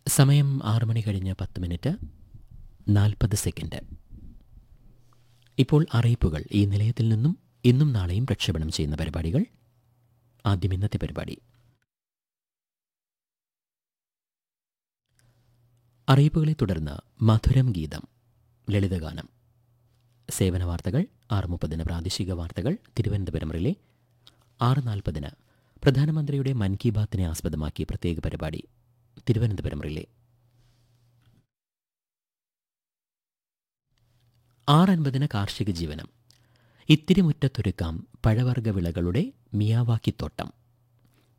സമയം ആറ് മണി കഴിഞ്ഞ് പത്ത് മിനിറ്റ് നാൽപ്പത് സെക്കൻഡ് ഇപ്പോൾ അറിയിപ്പുകൾ ഈ നിലയത്തിൽ നിന്നും ഇന്നും നാളെയും പ്രക്ഷേപണം ചെയ്യുന്ന പരിപാടികൾ ആദ്യം ഇന്നത്തെ പരിപാടി അറിയിപ്പുകളെ തുടർന്ന് മധുരം ഗീതം ലളിതഗാനം സേവന വാർത്തകൾ ആറ് മുപ്പതിന് പ്രാദേശിക വാർത്തകൾ തിരുവനന്തപുരം റിലേ ആറ് നാൽപ്പതിന് പ്രധാനമന്ത്രിയുടെ മൻ കി ബാത്തിനെ ആസ്പദമാക്കി പ്രത്യേക പരിപാടി തിരുവനന്തപുരം റിലേ ആറ് അൻപതിന് കാർഷിക ജീവനം ഇത്തിരി മുറ്റത്തൊരുക്കാം പഴവർഗ വിളകളുടെ മിയാവാക്കിത്തോട്ടം